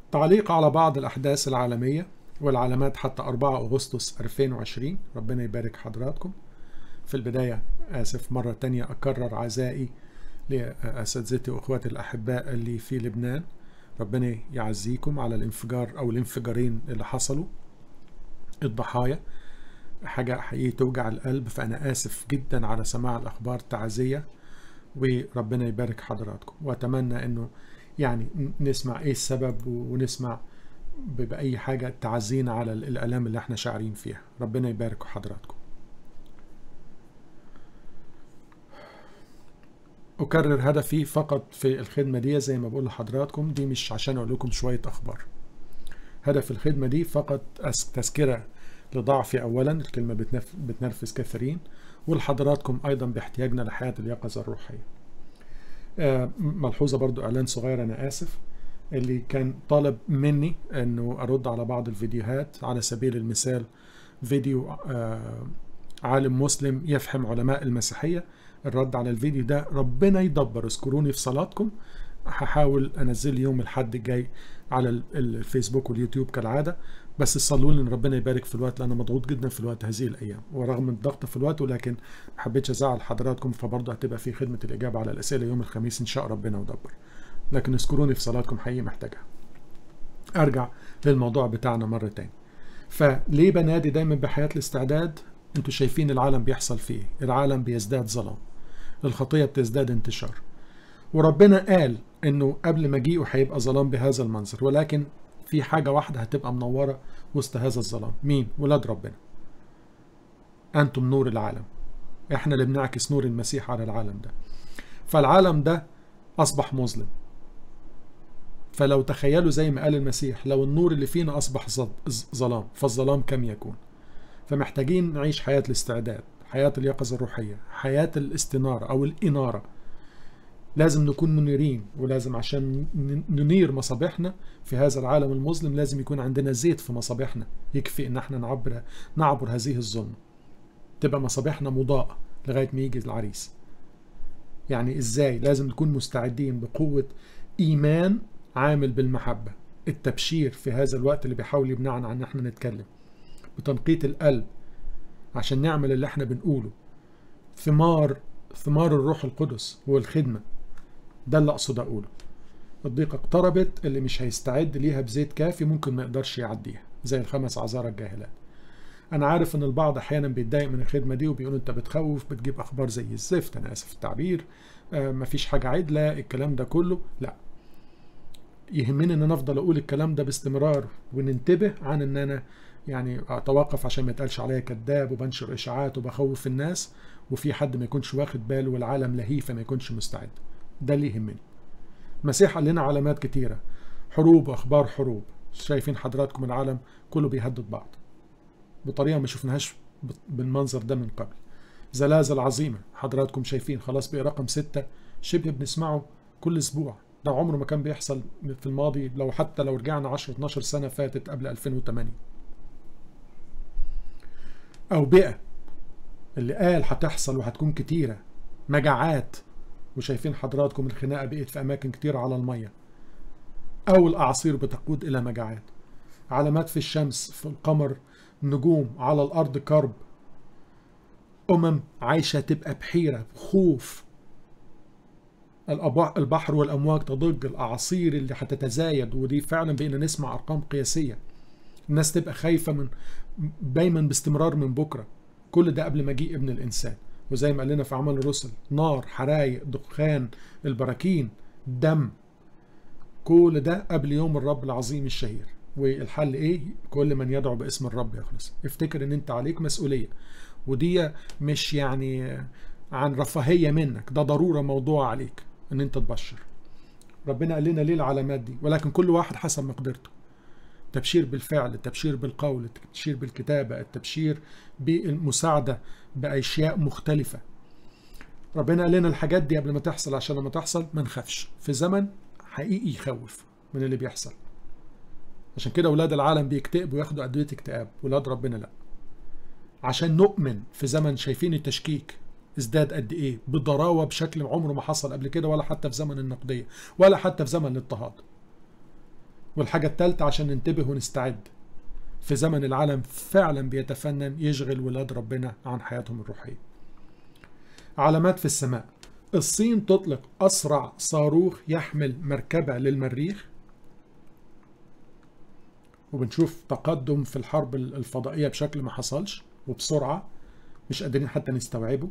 تعليق على بعض الأحداث العالمية والعلامات حتى 4 أغسطس 2020 ربنا يبارك حضراتكم في البداية آسف مرة تانية أكرر عزائي لأساتذتي وأخواتي الأحباء اللي في لبنان ربنا يعزيكم على الانفجار أو الانفجارين اللي حصلوا الضحايا حاجة حقيقي توجع القلب فأنا آسف جدا على سماع الأخبار تعزية وربنا يبارك حضراتكم وأتمنى أنه يعني نسمع إيه السبب ونسمع بأي حاجة تعزينا على الآلام اللي احنا شاعرين فيها ربنا يبارك حضراتكم أكرر هدفي فقط في الخدمة دي زي ما بقول لحضراتكم دي مش عشان أقول لكم شوية أخبار هدف الخدمة دي فقط تذكرة لضعفي أولا الكلمة بتنف... بتنرفز كثيرين ولحضراتكم أيضا باحتياجنا لحياة اليقظة الروحية آه ملحوظة برضو إعلان صغير أنا آسف اللي كان طالب مني أنه أرد على بعض الفيديوهات على سبيل المثال فيديو آه عالم مسلم يفهم علماء المسيحية الرد على الفيديو ده ربنا يدبر اذكروني في صلاتكم هحاول انزل يوم الحد الجاي على الفيسبوك واليوتيوب كالعاده بس صلوا لي ان ربنا يبارك في الوقت لان مضغوط جدا في الوقت هذه الايام ورغم الضغط في الوقت ولكن ما حبيتش ازعل حضراتكم فبرضه هتبقى في خدمه الاجابه على الاسئله يوم الخميس ان شاء ربنا ودبر لكن اذكروني في صلاتكم حقيقي محتاجها ارجع للموضوع بتاعنا مره تاني فليه بنادي دايما بحياه الاستعداد انتوا شايفين العالم بيحصل فيه العالم بيزداد ظلام الخطيه بتزداد انتشار وربنا قال انه قبل مجيئه هيبقى ظلام بهذا المنظر ولكن في حاجة واحدة هتبقى منورة وسط هذا الظلام مين؟ ولاد ربنا أنتم نور العالم إحنا اللي بنعكس نور المسيح على العالم ده فالعالم ده أصبح مظلم فلو تخيلوا زي ما قال المسيح لو النور اللي فينا أصبح ظلام فالظلام كم يكون فمحتاجين نعيش حياة الاستعداد حياة اليقظة الروحية حياة الاستنارة أو الإنارة لازم نكون منيرين ولازم عشان ننير مصابيحنا في هذا العالم المظلم لازم يكون عندنا زيت في مصابيحنا يكفي ان احنا نعبر نعبر هذه الظلمة تبقى مصابيحنا مضاءة لغاية ما يجي العريس يعني ازاي لازم نكون مستعدين بقوة ايمان عامل بالمحبة التبشير في هذا الوقت اللي بيحاول يمنعنا عن ان احنا نتكلم بتنقية القلب عشان نعمل اللي احنا بنقوله ثمار ثمار الروح القدس والخدمة ده اللي اقصد اقوله الضيقة اقتربت اللي مش هيستعد ليها بزيت كافي ممكن ما يقدرش يعديها زي الخمس عذارى الجاهلات انا عارف ان البعض احيانا بيتضايق من الخدمة دي وبيقول انت بتخوف بتجيب اخبار زي الزفت انا اسف التعبير آه مفيش حاجة عدلة الكلام ده كله لا يهمني ان انا افضل اقول الكلام ده باستمرار وننتبه عن ان انا يعني اتوقف عشان ما يتقالش عليا كذاب وبنشر اشاعات وبخوف الناس وفي حد ما يكونش واخد باله والعالم لهيه فما يكونش مستعد ده اللي يهمني المسيح قال لنا علامات كتيرة حروب واخبار حروب شايفين حضراتكم العالم كله بيهدد بعض بطريقة ما شفناهاش بالمنظر ده من قبل زلازل عظيمة حضراتكم شايفين خلاص بقى رقم ستة شبه بنسمعه كل اسبوع ده عمره ما كان بيحصل في الماضي لو حتى لو رجعنا 10 12 سنة فاتت قبل 2008 أوبئة اللي قال هتحصل وهتكون كتيرة مجاعات وشايفين حضراتكم الخناقة بقت في أماكن كتيرة على المية أو الأعاصير بتقود إلى مجاعات علامات في الشمس في القمر نجوم على الأرض كرب أمم عايشة تبقى بحيرة خوف البحر والأمواج تضج الأعاصير اللي هتتزايد ودي فعلا بقينا نسمع أرقام قياسية الناس تبقى خايفة من دايما باستمرار من بكرة كل ده قبل مجيء ابن الإنسان وزي ما قال لنا في أعمال الرسل نار حرايق دخان البراكين دم كل ده قبل يوم الرب العظيم الشهير والحل ايه كل من يدعو باسم الرب يخلص افتكر ان انت عليك مسؤولية ودي مش يعني عن رفاهية منك ده ضرورة موضوع عليك ان انت تبشر ربنا قال لنا ليه العلامات دي ولكن كل واحد حسب مقدرته التبشير بالفعل التبشير بالقول التبشير بالكتابة التبشير بالمساعدة بأشياء مختلفة ربنا قال لنا الحاجات دي قبل ما تحصل عشان لما تحصل ما نخافش في زمن حقيقي يخوف من اللي بيحصل عشان كده ولاد العالم بيكتئبوا وياخدوا أدوية اكتئاب ولاد ربنا لا عشان نؤمن في زمن شايفين التشكيك ازداد قد ايه بضراوه بشكل عمره ما حصل قبل كده ولا حتى في زمن النقديه ولا حتى في زمن الاضطهاد والحاجة التالتة عشان ننتبه ونستعد في زمن العالم فعلا بيتفنن يشغل ولاد ربنا عن حياتهم الروحية علامات في السماء الصين تطلق أسرع صاروخ يحمل مركبة للمريخ وبنشوف تقدم في الحرب الفضائية بشكل ما حصلش وبسرعة مش قادرين حتى نستوعبه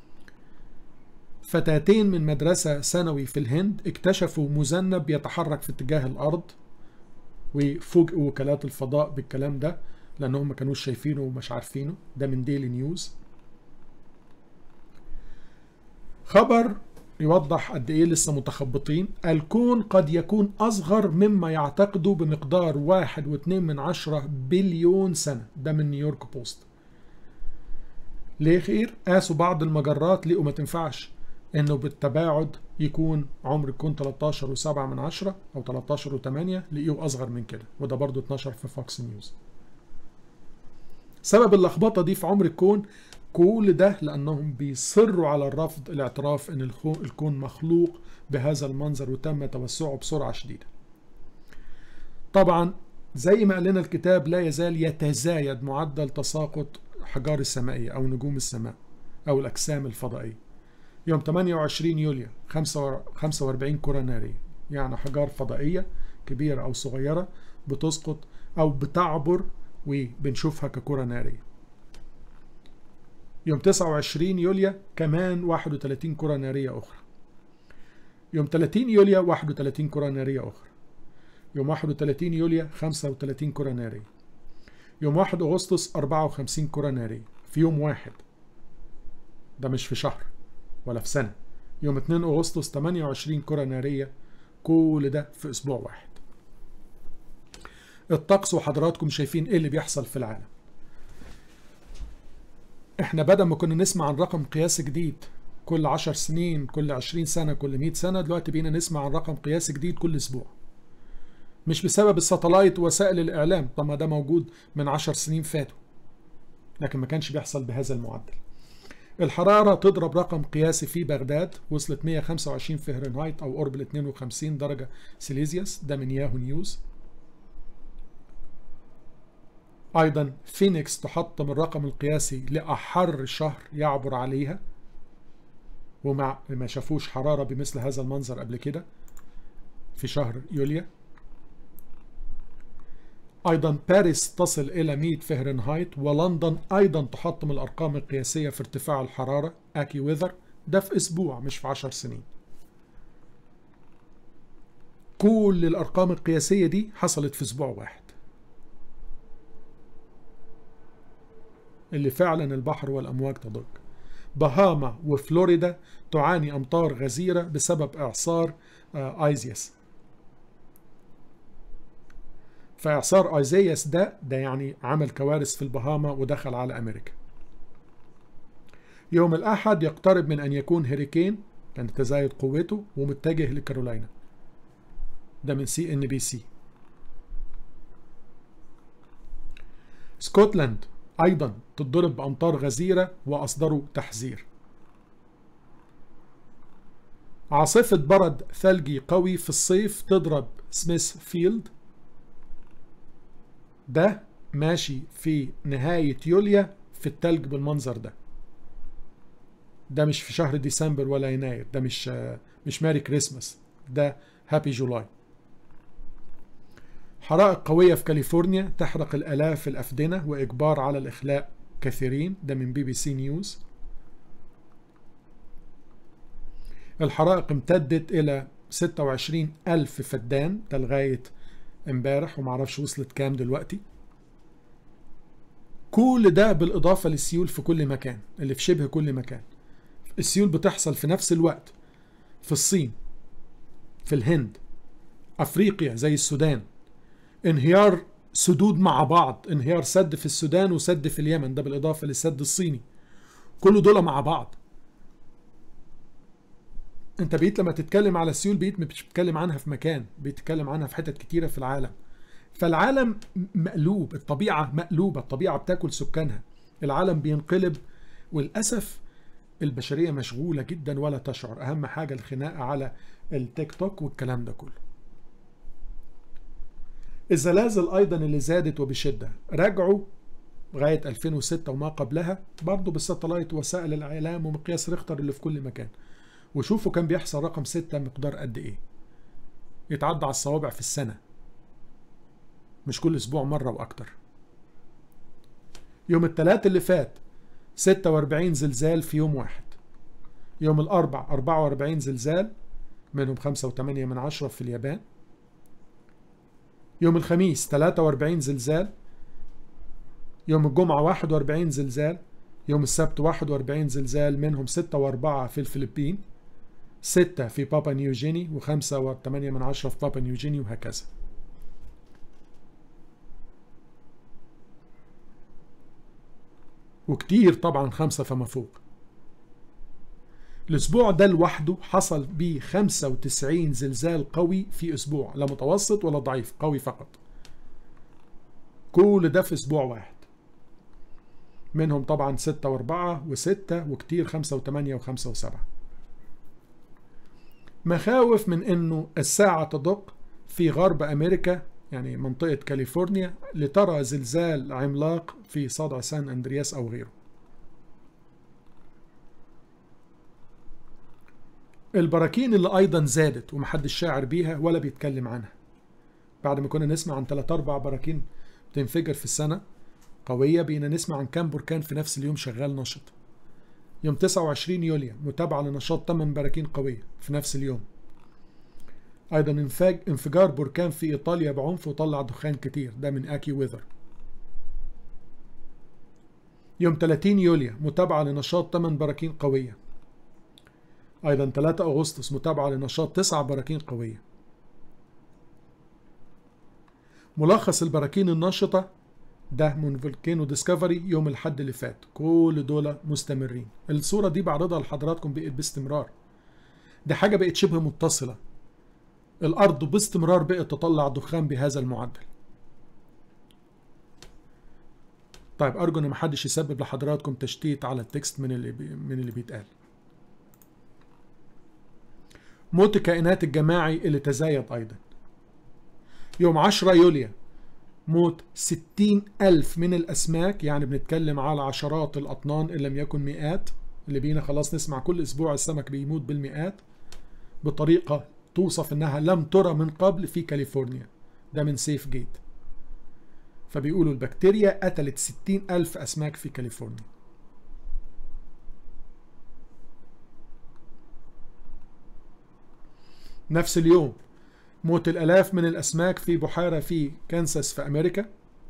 فتاتين من مدرسة ثانوي في الهند اكتشفوا مذنب يتحرك في اتجاه الأرض وفوجئوا وكالات الفضاء بالكلام ده لأنهم ما كانوش شايفينه ومش عارفينه ده من ديلي نيوز خبر يوضح قد ايه لسه متخبطين الكون قد يكون اصغر مما يعتقدوا بمقدار واحد واتنين من عشرة بليون سنة ده من نيويورك بوست ليه خير قاسوا بعض المجرات لقوا ما تنفعش انه بالتباعد يكون عمر الكون 13 و7 من عشرة او 13 و8 لقيوه اصغر من كده وده برضو اتنشر في فوكس نيوز سبب اللخبطة دي في عمر الكون كل ده لأنهم بيصروا على الرفض الاعتراف أن الكون مخلوق بهذا المنظر وتم توسعه بسرعة شديدة طبعا زي ما قال لنا الكتاب لا يزال يتزايد معدل تساقط حجار السمائية أو نجوم السماء أو الأجسام الفضائية يوم 28 يوليو 45 كرة نارية يعني حجار فضائية كبيرة أو صغيرة بتسقط أو بتعبر وبنشوفها ككرة نارية يوم 29 يوليو كمان 31 كرة نارية أخرى يوم 30 يوليو 31 كرة نارية أخرى يوم 31 يوليو 35 كرة نارية يوم 1 أغسطس 54 كرة نارية في يوم واحد ده مش في شهر ولا في سنة يوم 2 أغسطس 28 كرة نارية كل ده في أسبوع واحد الطقس وحضراتكم شايفين ايه اللي بيحصل في العالم احنا بدل ما كنا نسمع عن رقم قياسي جديد كل 10 سنين كل 20 سنة كل 100 سنة دلوقتي بقينا نسمع عن رقم قياسي جديد كل اسبوع مش بسبب الساتلايت ووسائل الاعلام طب ما ده موجود من 10 سنين فاتوا لكن ما كانش بيحصل بهذا المعدل الحرارة تضرب رقم قياسي في بغداد وصلت 125 فهرنهايت أو قرب ال 52 درجة سيليزيوس ده من ياهو نيوز أيضا فينيكس تحطم الرقم القياسي لأحر شهر يعبر عليها ومع ما شافوش حرارة بمثل هذا المنظر قبل كده في شهر يوليو أيضا باريس تصل إلى 100 فهرنهايت ولندن أيضا تحطم الأرقام القياسية في ارتفاع الحرارة أكي ويذر ده في أسبوع مش في 10 سنين كل الأرقام القياسية دي حصلت في أسبوع واحد اللي فعلا البحر والأمواج تضج بهاما وفلوريدا تعاني أمطار غزيرة بسبب إعصار آيزيس فإعصار آيزيس ده ده يعني عمل كوارث في البهاما ودخل على أمريكا يوم الأحد يقترب من أن يكون هريكين كان تزايد قوته ومتجه لكارولاينا ده من سي ان بي سي سكوتلاند أيضا تضرب بأمطار غزيرة وأصدروا تحذير عاصفة برد ثلجي قوي في الصيف تضرب سميث فيلد ده ماشي في نهاية يوليا في التلج بالمنظر ده ده مش في شهر ديسمبر ولا يناير ده مش مش ماري كريسماس ده هابي جولاي حرائق قوية في كاليفورنيا تحرق الآلاف الأفدنة وإجبار على الإخلاء كثيرين ده من بي بي سي نيوز الحرائق امتدت إلى 26 ألف فدان ده لغاية امبارح ومعرفش وصلت كام دلوقتي كل ده بالإضافة للسيول في كل مكان اللي في شبه كل مكان السيول بتحصل في نفس الوقت في الصين في الهند أفريقيا زي السودان انهيار سدود مع بعض انهيار سد في السودان وسد في اليمن ده بالإضافة للسد الصيني كل دول مع بعض انت بقيت لما تتكلم على السيول بقيت مش بتتكلم عنها في مكان بتتكلم عنها في حتت كتيرة في العالم فالعالم مقلوب الطبيعة مقلوبة الطبيعة بتاكل سكانها العالم بينقلب وللأسف البشرية مشغولة جدا ولا تشعر أهم حاجة الخناقة على التيك توك والكلام ده كله الزلازل أيضا اللي زادت وبشدة رجعوا لغاية 2006 وما قبلها برضه بالساتلايت وسائل الإعلام ومقياس ريختر اللي في كل مكان وشوفوا كان بيحصل رقم 6 مقدار قد إيه يتعدى على الصوابع في السنة مش كل أسبوع مرة وأكتر يوم الثلاث اللي فات 46 زلزال في يوم واحد يوم الأربع 44 زلزال منهم 5.8 من عشرة في اليابان يوم الخميس 43 زلزال يوم الجمعة 41 زلزال يوم السبت 41 زلزال منهم 6 و4 في الفلبين 6 في بابا نيوجيني و5 و8 من عشرة في بابا نيوجيني وهكذا وكتير طبعا خمسة فما فوق الأسبوع ده لوحده حصل بيه 95 زلزال قوي في أسبوع لا متوسط ولا ضعيف قوي فقط كل ده في أسبوع واحد منهم طبعا ستة وأربعة وستة وكتير خمسة وثمانية وخمسة وسبعة مخاوف من أنه الساعة تدق في غرب أمريكا يعني منطقة كاليفورنيا لترى زلزال عملاق في صدع سان أندرياس أو غيره البراكين اللي أيضا زادت ومحدش شاعر بيها ولا بيتكلم عنها بعد ما كنا نسمع عن 3 أربع براكين بتنفجر في السنة قوية بقينا نسمع عن كام بركان في نفس اليوم شغال نشط يوم 29 يوليو متابعة لنشاط 8 براكين قوية في نفس اليوم أيضا انفاج انفجار بركان في إيطاليا بعنف وطلع دخان كتير ده من أكي ويذر يوم 30 يوليو متابعة لنشاط 8 براكين قوية أيضا 3 أغسطس متابعة لنشاط 9 براكين قوية ملخص البراكين النشطة ده من فولكانو ديسكفري يوم الحد اللي فات كل دول مستمرين الصورة دي بعرضها لحضراتكم بقت باستمرار دي حاجة بقت شبه متصلة الأرض باستمرار بقت تطلع دخان بهذا المعدل طيب أرجو إن محدش يسبب لحضراتكم تشتيت على التكست من اللي بي من اللي بيتقال موت الكائنات الجماعي اللي تزايد أيضا يوم 10 يوليو موت 60 ألف من الأسماك يعني بنتكلم على عشرات الأطنان إن لم يكن مئات اللي بينا خلاص نسمع كل أسبوع السمك بيموت بالمئات بطريقة توصف إنها لم ترى من قبل في كاليفورنيا ده من سيف جيت فبيقولوا البكتيريا قتلت 60 ألف أسماك في كاليفورنيا نفس اليوم موت الآلاف من الأسماك في بحيرة في كانساس في أمريكا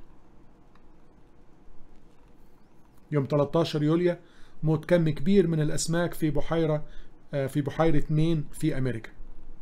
يوم 13 يوليو موت كم كبير من الأسماك في بحيرة في بحيرة مين في أمريكا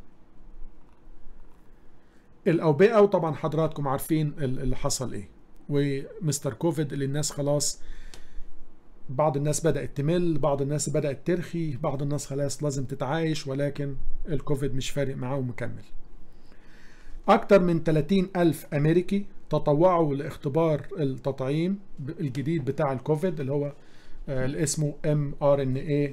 الأوبئة وطبعا حضراتكم عارفين اللي حصل إيه ومستر كوفيد اللي الناس خلاص بعض الناس بدأت تمل بعض الناس بدأت ترخي بعض الناس خلاص لازم تتعايش ولكن الكوفيد مش فارق معاه ومكمل أكثر من 30 ألف أمريكي تطوعوا لاختبار التطعيم الجديد بتاع الكوفيد اللي هو اللي اسمه ام ار ان اي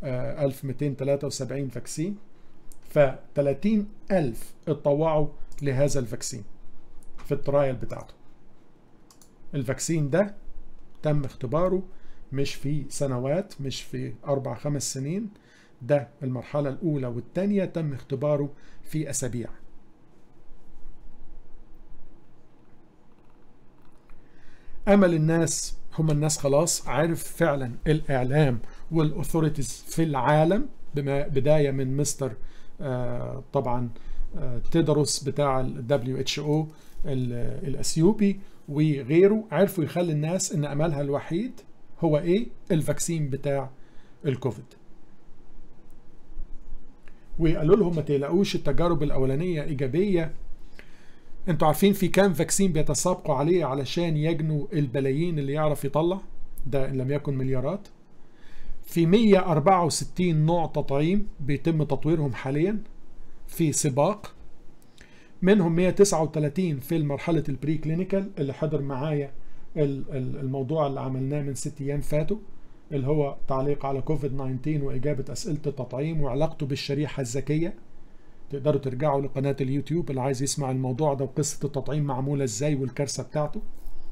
1273 فاكسين ف 30 ألف اتطوعوا لهذا الفاكسين في الترايل بتاعته الفاكسين ده تم اختباره مش في سنوات مش في أربع خمس سنين ده المرحلة الأولى والثانية تم اختباره في أسابيع امل الناس هم الناس خلاص عارف فعلا الاعلام والاثوريتيز في العالم بما بدايه من مستر آه طبعا آه تيدروس بتاع الدبليو اتش او الاثيوبي وغيره عرفوا يخلي الناس ان املها الوحيد هو ايه الفاكسين بتاع الكوفيد وقالوا لهم ما تقلقوش التجارب الاولانيه ايجابيه انتوا عارفين في كام فاكسين بيتسابقوا عليه علشان يجنوا البلايين اللي يعرف يطلع ده ان لم يكن مليارات في 164 نوع تطعيم بيتم تطويرهم حاليا في سباق منهم 139 في مرحلة البري كلينيكال اللي حضر معايا الموضوع اللي عملناه من ست ايام فاتوا اللي هو تعليق على كوفيد 19 واجابة اسئلة التطعيم وعلاقته بالشريحة الذكية تقدروا ترجعوا لقناة اليوتيوب اللي عايز يسمع الموضوع ده وقصة التطعيم معمولة ازاي والكارثة بتاعته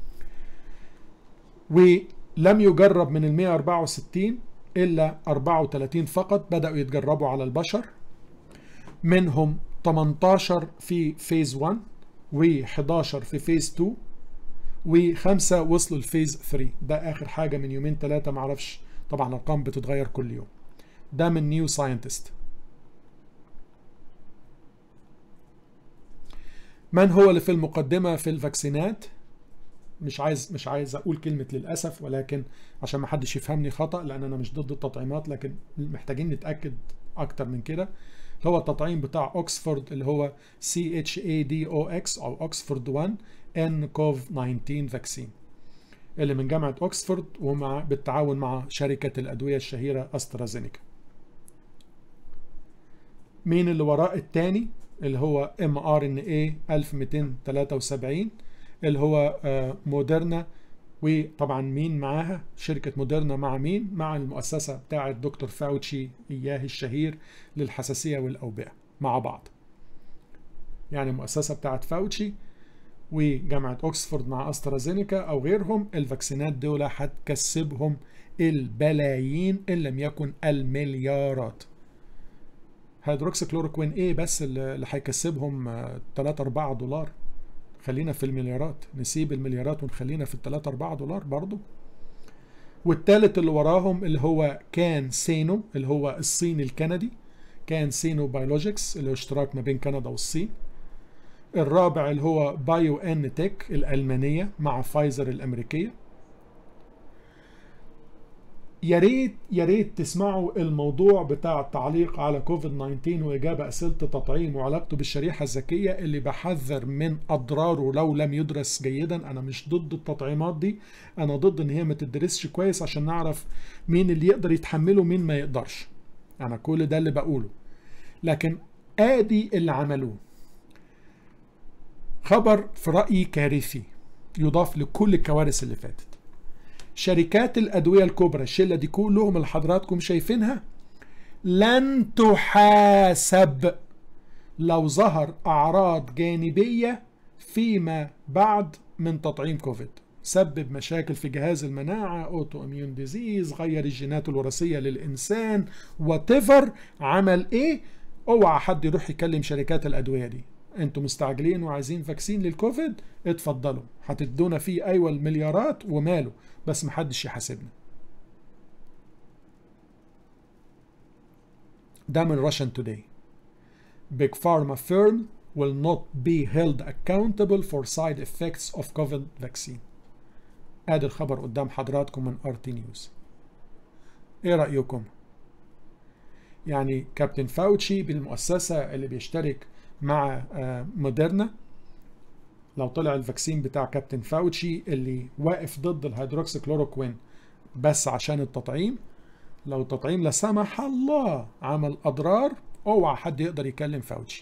ولم يجرب من ال 164 إلا 34 فقط بدأوا يتجربوا على البشر منهم 18 في فيز 1 و11 في فيز 2 وخمسة وصلوا لفيز 3 ده آخر حاجة من يومين ثلاثة معرفش طبعا الأرقام بتتغير كل يوم ده من نيو ساينتست من هو اللي في المقدمة في الفاكسينات مش عايز مش عايز اقول كلمة للأسف ولكن عشان ما حدش يفهمني خطأ لأن أنا مش ضد التطعيمات لكن محتاجين نتأكد أكتر من كده هو التطعيم بتاع أوكسفورد اللي هو CHADOX أو أوكسفورد 1 N كوف 19 فاكسين اللي من جامعة أوكسفورد ومع بالتعاون مع شركة الأدوية الشهيرة أسترازينيكا مين اللي وراء التاني اللي هو mRNA 1273 اللي هو موديرنا وطبعا مين معاها شركة موديرنا مع مين مع المؤسسة بتاعة دكتور فاوتشي إياه الشهير للحساسية والأوبئة مع بعض يعني المؤسسة بتاعة فاوتشي وجامعة أكسفورد مع أسترازينيكا أو غيرهم الفاكسينات دول هتكسبهم البلايين إن لم يكن المليارات هيدروكسي كلوروكوين ايه بس اللي هيكسبهم 3 4 دولار خلينا في المليارات نسيب المليارات ونخلينا في ال 3 4 دولار برضو والتالت اللي وراهم اللي هو كان سينو اللي هو الصيني الكندي كان سينو بايولوجيكس اللي هو اشتراك ما بين كندا والصين الرابع اللي هو بايو ان تك الألمانية مع فايزر الأمريكية يا ريت يا ريت تسمعوا الموضوع بتاع التعليق على كوفيد 19 واجابه اسئله التطعيم وعلاقته بالشريحه الذكيه اللي بحذر من اضراره لو لم يدرس جيدا انا مش ضد التطعيمات دي انا ضد ان هي ما تدرسش كويس عشان نعرف مين اللي يقدر يتحمله ومين ما يقدرش انا كل ده اللي بقوله لكن ادي اللي عملوه خبر في رايي كارثي يضاف لكل الكوارث اللي فاتت شركات الأدوية الكبرى الشلة دي كلهم اللي حضراتكم شايفينها لن تحاسب لو ظهر أعراض جانبية فيما بعد من تطعيم كوفيد سبب مشاكل في جهاز المناعة أوتو إميون ديزيز غير الجينات الوراثية للإنسان واتيفر عمل إيه اوعى حد يروح يكلم شركات الأدوية دي انتوا مستعجلين وعايزين فاكسين للكوفيد اتفضلوا هتدونا فيه ايوه المليارات وماله بس محدش يحاسبنا ده من Russian Today Big Pharma firm will not be held accountable for side effects of COVID vaccine ادي الخبر قدام حضراتكم من RT News ايه رأيكم يعني كابتن فاوتشي بالمؤسسة اللي بيشترك مع موديرنا لو طلع الفاكسين بتاع كابتن فاوتشي اللي واقف ضد الهيدروكسي كلوروكوين بس عشان التطعيم لو التطعيم لا سمح الله عمل اضرار اوعى حد يقدر يكلم فاوتشي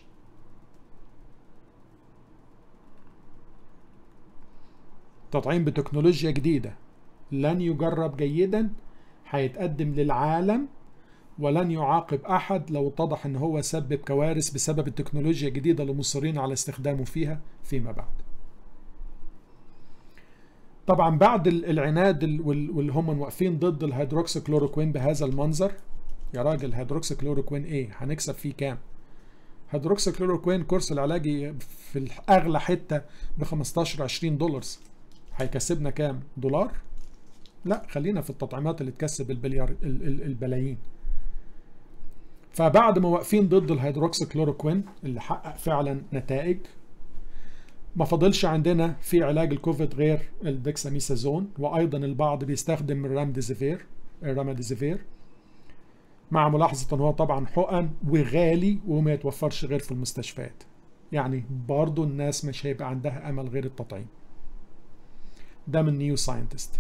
تطعيم بتكنولوجيا جديدة لن يجرب جيدا هيتقدم للعالم ولن يعاقب احد لو اتضح ان هو سبب كوارث بسبب التكنولوجيا الجديده اللي مصرين على استخدامه فيها فيما بعد. طبعا بعد العناد واللي هم واقفين ضد الهيدروكسي كلوروكوين بهذا المنظر يا راجل هيدروكسي كلوروكوين ايه؟ هنكسب فيه كام؟ هيدروكسي كلوروكوين كورس العلاجي في اغلى حته ب 15 20 دولار هيكسبنا كام؟ دولار؟ لا خلينا في التطعيمات اللي تكسب البليار البلايين. فبعد ما واقفين ضد الهيدروكسي كلوروكوين اللي حقق فعلا نتائج ما فاضلش عندنا في علاج الكوفيد غير الدكساميثازون وايضا البعض بيستخدم الرامديزيفير الرامديزيفير مع ملاحظة ان هو طبعا حقن وغالي وما يتوفرش غير في المستشفيات يعني برضو الناس مش هيبقى عندها امل غير التطعيم ده من نيو ساينتست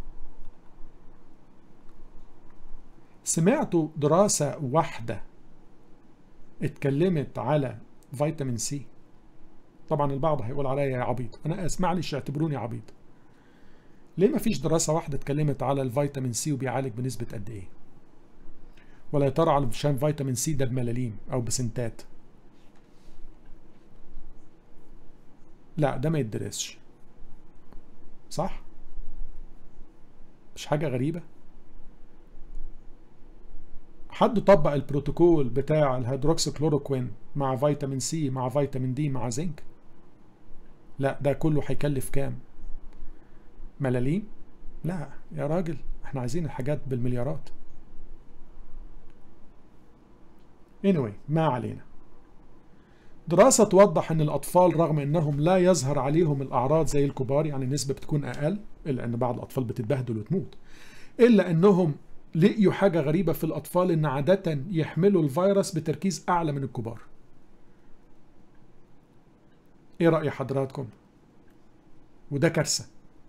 سمعتوا دراسة واحدة اتكلمت على فيتامين سي طبعا البعض هيقول عليا يا عبيط انا اسمع لي اعتبروني عبيط ليه ما فيش دراسة واحدة اتكلمت على الفيتامين سي وبيعالج بنسبة قد ايه ولا يا ترى علشان فيتامين سي ده بملاليم او بسنتات لا ده ما يدرسش صح مش حاجة غريبة حد طبق البروتوكول بتاع الهيدروكسيكلوروكوين مع فيتامين سي مع فيتامين دي مع زنك لا ده كله هيكلف كام ملاليم لا يا راجل احنا عايزين الحاجات بالمليارات anyway ما علينا دراسة توضح أن الأطفال رغم أنهم لا يظهر عليهم الأعراض زي الكبار يعني النسبة بتكون أقل إلا أن بعض الأطفال بتتبهدل وتموت إلا أنهم لقيوا حاجة غريبة في الأطفال أن عادة يحملوا الفيروس بتركيز أعلى من الكبار إيه رأي حضراتكم؟ وده كارثة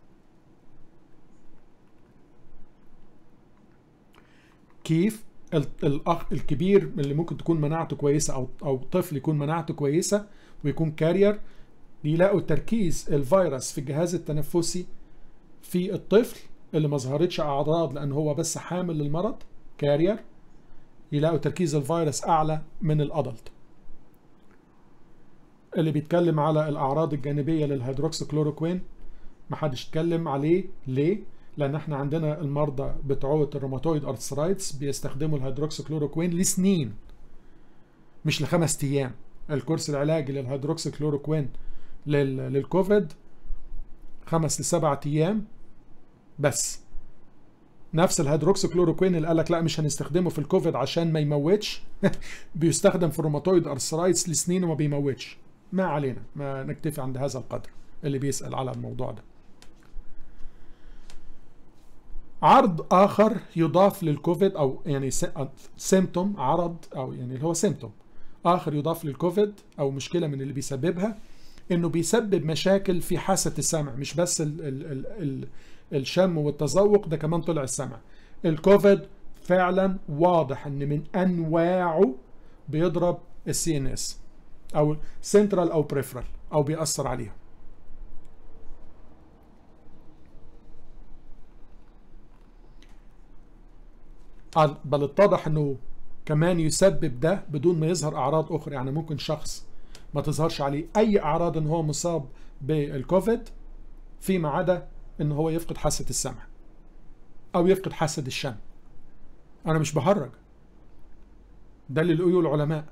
كيف الاخ الكبير اللي ممكن تكون مناعته كويسه او او طفل يكون مناعته كويسه ويكون كارير يلاقوا تركيز الفيروس في الجهاز التنفسي في الطفل اللي ما ظهرتش اعراض لان هو بس حامل للمرض كارير يلاقوا تركيز الفيروس اعلى من الادلت اللي بيتكلم على الاعراض الجانبيه للهيدروكسيكلوروكوين محدش اتكلم عليه ليه لان احنا عندنا المرضى بتوع الروماتويد ارثرايتس بيستخدموا الهيدروكسيكلوروكوين لسنين مش لخمس ايام الكورس العلاجي للهيدروكسيكلوروكوين للكوفيد خمس لسبعة ايام بس نفس الهيدروكسيكلوروكوين اللي قالك لا مش هنستخدمه في الكوفيد عشان ما يموتش بيستخدم في الروماتويد ارثرايتس لسنين وما بيموتش ما علينا ما نكتفي عند هذا القدر اللي بيسأل على الموضوع ده عرض اخر يضاف للكوفيد او يعني سيمتوم عرض او يعني اللي هو سيمتوم اخر يضاف للكوفيد او مشكله من اللي بيسببها انه بيسبب مشاكل في حاسه السمع مش بس ال ال ال ال الشم والتذوق ده كمان طلع السمع الكوفيد فعلا واضح ان من انواعه بيضرب السي ان اس او سنترال او بريفرال او بيأثر عليهم بل اتضح انه كمان يسبب ده بدون ما يظهر اعراض اخرى يعني ممكن شخص ما تظهرش عليه اي اعراض ان هو مصاب بالكوفيد فيما عدا ان هو يفقد حاسه السمع او يفقد حاسه الشم انا مش بهرج ده اللي لقيه العلماء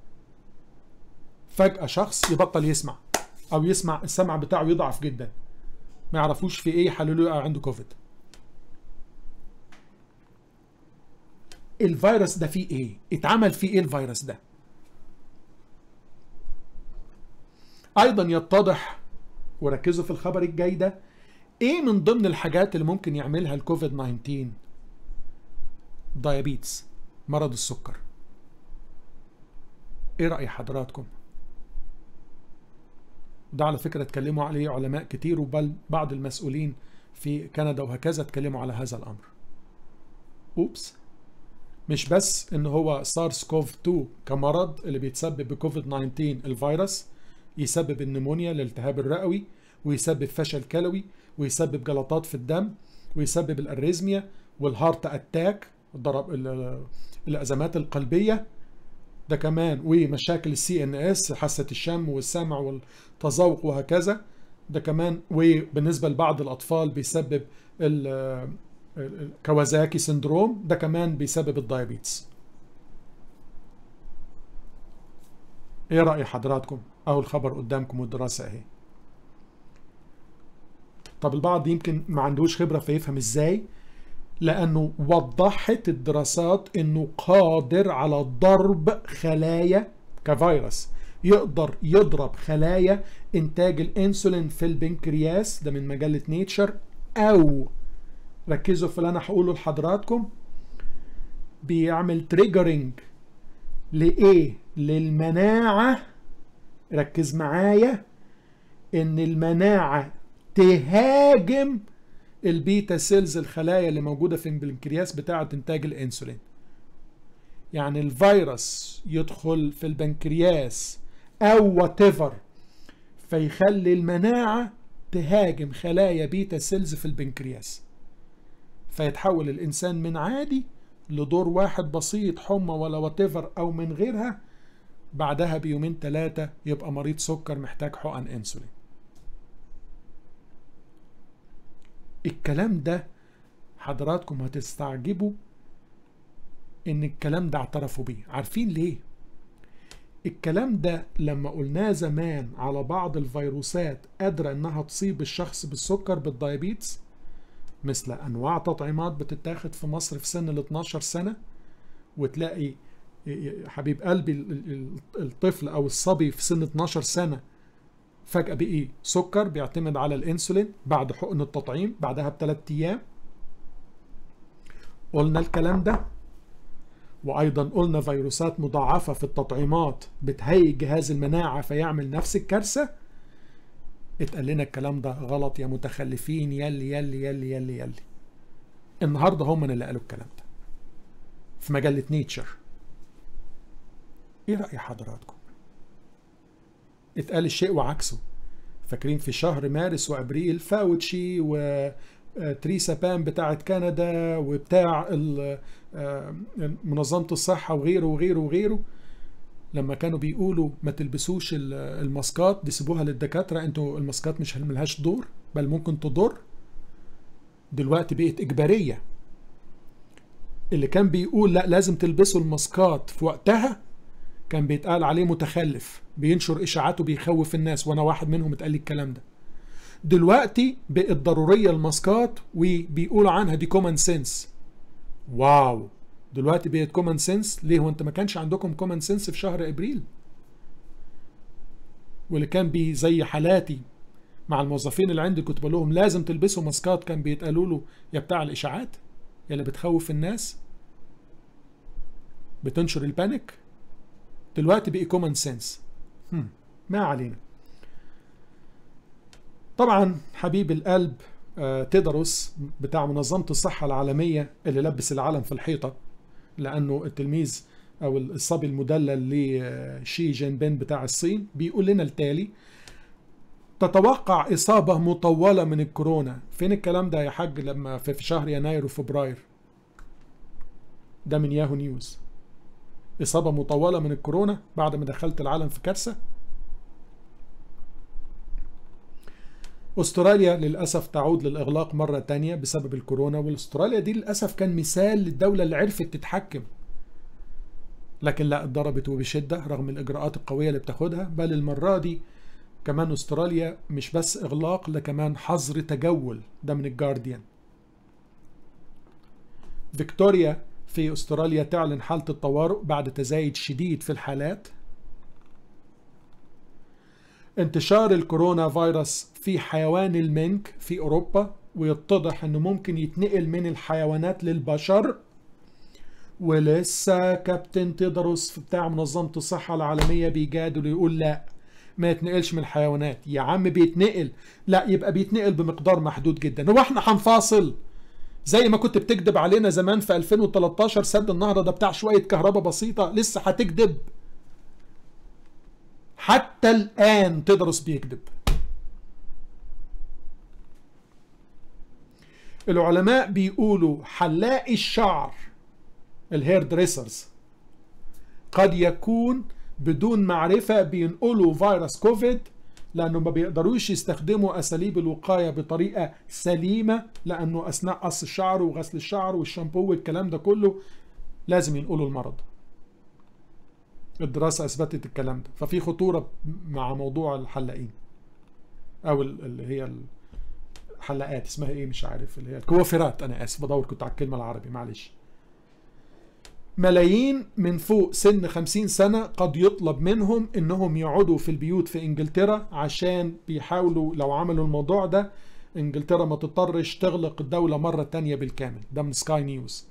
فجاه شخص يبطل يسمع او يسمع السمع بتاعه يضعف جدا ما يعرفوش في ايه حللوا عنده كوفيد الفيروس ده فيه ايه اتعمل فيه ايه الفيروس ده ايضا يتضح وركزوا في الخبر الجاي ده ايه من ضمن الحاجات اللي ممكن يعملها الكوفيد 19 دايابيتس مرض السكر ايه رأي حضراتكم ده على فكرة اتكلموا عليه علماء كتير وبل بعض المسؤولين في كندا وهكذا اتكلموا على هذا الامر اوبس مش بس ان هو سارس كوف 2 كمرض اللي بيتسبب بكوفيد 19 الفيروس يسبب النمونيا الالتهاب الرئوي ويسبب فشل كلوي ويسبب جلطات في الدم ويسبب الاريزميا والهارت اتاك ضرب الازمات القلبيه ده كمان ومشاكل السي ان اس حاسه الشم والسمع والتذوق وهكذا ده كمان وبالنسبه لبعض الاطفال بيسبب كوازاكي سندروم ده كمان بيسبب الدايابيتس ايه رأي حضراتكم اهو الخبر قدامكم والدراسة اهي طب البعض يمكن ما عندوش خبرة فيفهم ازاي لانه وضحت الدراسات انه قادر على ضرب خلايا كفيروس يقدر يضرب خلايا انتاج الانسولين في البنكرياس ده من مجلة نيتشر او ركزوا في اللي انا هقوله لحضراتكم بيعمل تريجرنج لايه للمناعه ركز معايا ان المناعه تهاجم البيتا سيلز الخلايا اللي موجوده في البنكرياس بتاعه انتاج الانسولين يعني الفيروس يدخل في البنكرياس او وات فيخلي المناعه تهاجم خلايا بيتا سيلز في البنكرياس فيتحول الإنسان من عادي لدور واحد بسيط حمى ولا واتيفر أو من غيرها بعدها بيومين ثلاثة يبقى مريض سكر محتاج حقن انسولين الكلام ده حضراتكم هتستعجبوا ان الكلام ده اعترفوا بيه عارفين ليه الكلام ده لما قلناه زمان على بعض الفيروسات قادرة انها تصيب الشخص بالسكر بالدايابيتس مثل انواع تطعيمات بتتاخد في مصر في سن ال 12 سنة وتلاقي حبيب قلبي الطفل او الصبي في سن 12 سنة فجأة بقي سكر بيعتمد على الانسولين بعد حقن التطعيم بعدها بثلاث ايام قلنا الكلام ده وايضا قلنا فيروسات مضاعفة في التطعيمات بتهيج جهاز المناعة فيعمل نفس الكارثة اتقال لنا الكلام ده غلط يا متخلفين يلي يلي يلي يلي يلي النهارده هم اللي قالوا الكلام ده في مجلة نيتشر ايه رأي حضراتكم اتقال الشيء وعكسه فاكرين في شهر مارس وابريل فاوتشي و تريسا بام بتاعت كندا وبتاع منظمة الصحة وغيره وغيره وغيره لما كانوا بيقولوا ما تلبسوش الماسكات دي سيبوها للدكاترة انتوا الماسكات مش ملهاش دور بل ممكن تضر دلوقتي بقت إجبارية اللي كان بيقول لا لازم تلبسوا الماسكات في وقتها كان بيتقال عليه متخلف بينشر إشاعات وبيخوف الناس وأنا واحد منهم اتقال لي الكلام ده دلوقتي بقت ضرورية الماسكات وبيقولوا عنها دي كومن سنس واو دلوقتي بقت كومن سنس ليه هو انت ما كانش عندكم كومن سنس في شهر ابريل واللي كان بي زي حالاتي مع الموظفين اللي عندي كنت بقول لهم لازم تلبسوا ماسكات كان بيتقالوا له يا بتاع الاشاعات يا اللي بتخوف الناس بتنشر البانيك دلوقتي بقي كومن سنس ما علينا طبعا حبيب القلب تيدروس بتاع منظمة الصحة العالمية اللي لبس العالم في الحيطة لأنه التلميذ أو الصبي المدلل لشي جين بين بتاع الصين بيقول لنا التالي تتوقع إصابة مطولة من الكورونا فين الكلام ده يا حاج لما في شهر يناير وفبراير ده من ياهو نيوز إصابة مطولة من الكورونا بعد ما دخلت العالم في كارثة استراليا للأسف تعود للإغلاق مرة تانية بسبب الكورونا والاستراليا دي للأسف كان مثال للدولة اللي عرفت تتحكم لكن لا اتضربت وبشدة رغم الإجراءات القوية اللي بتاخدها بل المرة دي كمان استراليا مش بس إغلاق لا كمان حظر تجول ده من الجارديان فيكتوريا في استراليا تعلن حالة الطوارئ بعد تزايد شديد في الحالات انتشار الكورونا فيروس في حيوان المنك في اوروبا ويتضح انه ممكن يتنقل من الحيوانات للبشر ولسه كابتن تيدروس بتاع منظمة الصحة العالمية بيجادل ويقول لا ما يتنقلش من الحيوانات يا عم بيتنقل لا يبقى بيتنقل بمقدار محدود جدا هو احنا هنفاصل زي ما كنت بتكذب علينا زمان في 2013 سد النهضة ده بتاع شوية كهرباء بسيطة لسه هتكذب حتى الآن تدرس بيكذب العلماء بيقولوا حلاقي الشعر الهير دريسرز قد يكون بدون معرفة بينقلوا فيروس كوفيد لأنه ما بيقدروش يستخدموا أساليب الوقاية بطريقة سليمة لأنه أثناء قص الشعر وغسل الشعر والشامبو والكلام ده كله لازم ينقلوا المرض الدراسة أثبتت الكلام ده ففي خطورة مع موضوع الحلاقين أو اللي هي الحلاقات اسمها إيه مش عارف اللي هي الكوافيرات أنا آسف بدور كنت على الكلمة العربي معلش ملايين من فوق سن 50 سنة قد يطلب منهم انهم يقعدوا في البيوت في انجلترا عشان بيحاولوا لو عملوا الموضوع ده انجلترا ما تضطرش تغلق الدولة مرة تانية بالكامل ده من سكاي نيوز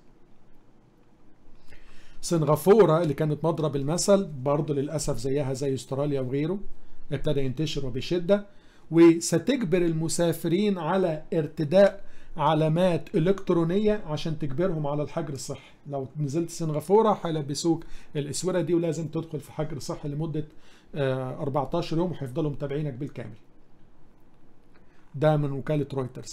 سنغافورة اللي كانت مضرب المثل برضه للأسف زيها زي استراليا وغيره ابتدى ينتشر وبشدة وستجبر المسافرين على ارتداء علامات إلكترونية عشان تجبرهم على الحجر الصحي لو نزلت سنغافورة هيلبسوك الأسورة دي ولازم تدخل في حجر صحي لمدة 14 يوم وهيفضلوا متابعينك بالكامل ده من وكالة رويترز